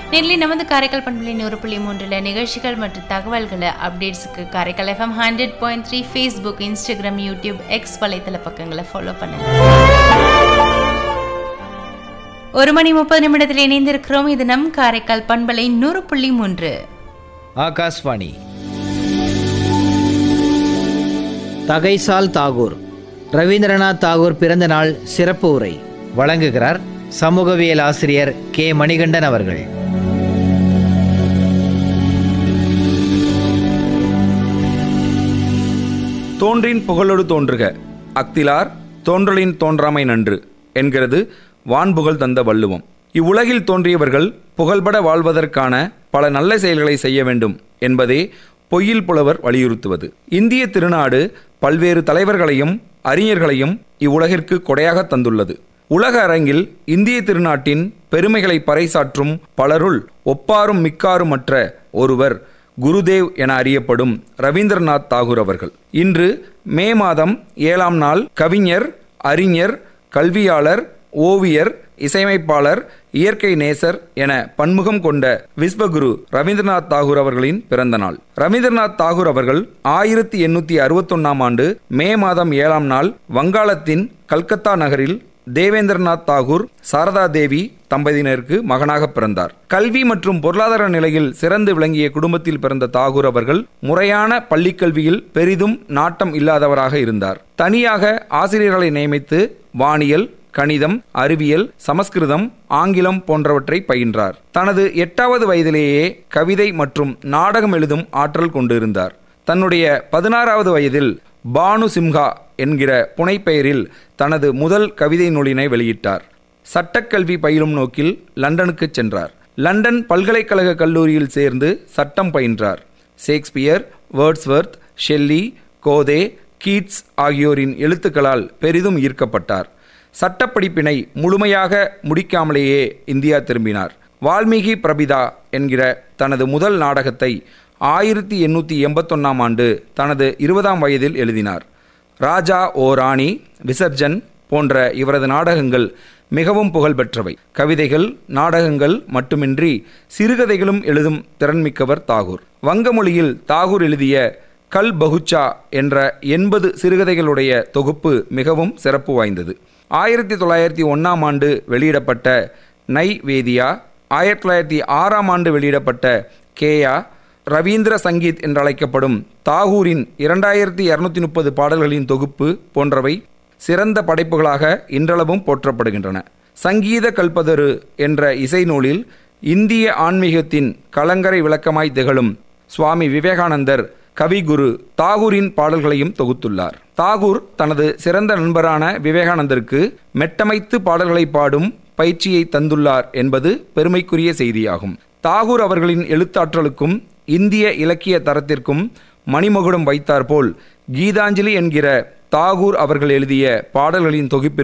நெல்லி நமது காரைக்கால் பண்புலி நூறு புள்ளி மூன்றில் நிகழ்ச்சிகள் மற்றும் தகவல்களை அப்டேட்ஸுக்கு Karaikal FM hundred point three Facebook Instagram YouTube X வலைத்தள பக்கங்களை ஃபாலோ பண்ணுங்க ஒரு மணி முப்பது நிமிடத்தில் இணைந்திருக்கிறோம் இது நம் காரைக்கால் பண்பலை நூறு புள்ளி மூன்று ஆகாஷ்வாணி தகைசால் தாகூர் ரவீந்திரநாத் தாகூர் பிறந்த நாள் சிறப்பு உரை வழங்குகிறார் சமூகவியல் ஆசிரியர் கே மணிகண்டன் அவர்கள் தோன்றின் புகழொடு தோன்றுக அக்திலார் தோன்றலின் தோன்றாமை நன்று என்கிறது வான்புகழ் தந்த வள்ளுவம் இவ்வுலகில் தோன்றியவர்கள் புகழ்பட வாழ்வதற்கான பல நல்ல செயல்களை செய்ய வேண்டும் என்பதே பொய்யில் புலவர் வலியுறுத்துவது இந்திய திருநாடு பல்வேறு தலைவர்களையும் அறிஞர்களையும் இவ்வுலகிற்கு கொடையாக தந்துள்ளது உலக அரங்கில் இந்திய திருநாட்டின் பெருமைகளை பறைசாற்றும் பலருள் ஒப்பாரும் மிக்காருமற்ற ஒருவர் குருதேவ் என அறியப்படும் ரவீந்திரநாத் தாகூர் அவர்கள் இன்று மே மாதம் ஏழாம் நாள் கவிஞர் அறிஞர் கல்வியாளர் ஓவியர் இசையமைப்பாளர் இயற்கை நேசர் என பன்முகம் கொண்ட விஸ்வகுரு ரவீந்திரநாத் தாகூர் அவர்களின் பிறந்த நாள் ரவீந்திரநாத் தாகூர் அவர்கள் ஆயிரத்தி எண்ணூத்தி அறுபத்தொன்னாம் ஆண்டு மே மாதம் ஏழாம் நாள் வங்காளத்தின் கல்கத்தா நகரில் தேவேந்திரநாத் தாகூர் சாரதா தேவி தம்பதியினருக்கு மகனாக பிறந்தார் கல்வி மற்றும் பொருளாதார நிலையில் சிறந்து விளங்கிய குடும்பத்தில் பிறந்த தாகூர் அவர்கள் முறையான பள்ளிக்கல்வியில் பெரிதும் நாட்டம் இல்லாதவராக இருந்தார் தனியாக ஆசிரியர்களை நியமித்து வானியல் கணிதம் அறிவியல் சமஸ்கிருதம் ஆங்கிலம் போன்றவற்றை பயின்றார் தனது எட்டாவது வயதிலேயே கவிதை மற்றும் நாடகம் எழுதும் ஆற்றல் கொண்டிருந்தார் தன்னுடைய பதினாறாவது வயதில் பானு சிம்ஹா என்கிற புனைப்பெயரில் தனது முதல் கவிதை நூலினை வெளியிட்டார் சட்டக்கல்வி பயிலும் நோக்கில் லண்டனுக்கு சென்றார் லண்டன் பல்கலைக்கழக கல்லூரியில் சேர்ந்து சட்டம் பயின்றார் Shakespeare Wordsworth Shelley Goethe Keats ஆகியோரின் எழுத்துக்களால் பெரிதும் ஈர்க்கப்பட்டார் சட்டப்படிப்பினை முழுமையாக முடிக்காமலேயே இந்தியா திரும்பினார் வால்மீகி பிரபிதா என்கிற தனது முதல் நாடகத்தை ஆயிரத்தி எண்ணூற்றி எண்பத்தொன்னாம் ஆண்டு தனது இருபதாம் வயதில் எழுதினார் ராஜா ஓ ராணி விசர்ஜன் போன்ற இவரது நாடகங்கள் மிகவும் புகழ்பெற்றவை கவிதைகள் நாடகங்கள் மட்டுமின்றி சிறுகதைகளும் எழுதும் திறன்மிக்கவர் தாகூர் வங்க மொழியில் தாகூர் எழுதிய கல் பகுச்சா என்ற எண்பது சிறுகதைகளுடைய தொகுப்பு மிகவும் சிறப்பு வாய்ந்தது ஆயிரத்தி தொள்ளாயிரத்தி ஒன்றாம் ஆண்டு வெளியிடப்பட்ட நை வேதியா ஆயிரத்தி தொள்ளாயிரத்தி ஆறாம் ஆண்டு வெளியிடப்பட்ட கேயா ரவீந்திர சங்கீத் என்றழைக்கப்படும் தாகூரின் இரண்டாயிரத்தி இருநூத்தி முப்பது பாடல்களின் தொகுப்பு போன்றவை சிறந்த படைப்புகளாக இன்றளவும் போற்றப்படுகின்றன சங்கீத கல்பதரு என்ற இசை நூலில் இந்திய ஆன்மீகத்தின் கலங்கரை விளக்கமாய் திகழும் சுவாமி விவேகானந்தர் கவிகுரு தாகூரின் பாடல்களையும் தொகுத்துள்ளார் தாகூர் தனது சிறந்த நண்பரான விவேகானந்தருக்கு மெட்டமைத்து பாடல்களை பாடும் பயிற்சியை தந்துள்ளார் என்பது பெருமைக்குரிய செய்தியாகும் தாகூர் அவர்களின் எழுத்தாற்றலுக்கும் இந்திய இலக்கிய தரத்திற்கும் மணிமகுடம் வைத்தாற்போல் கீதாஞ்சலி என்கிற தாகூர் அவர்கள் எழுதிய பாடல்களின் தொகுப்பிற்கு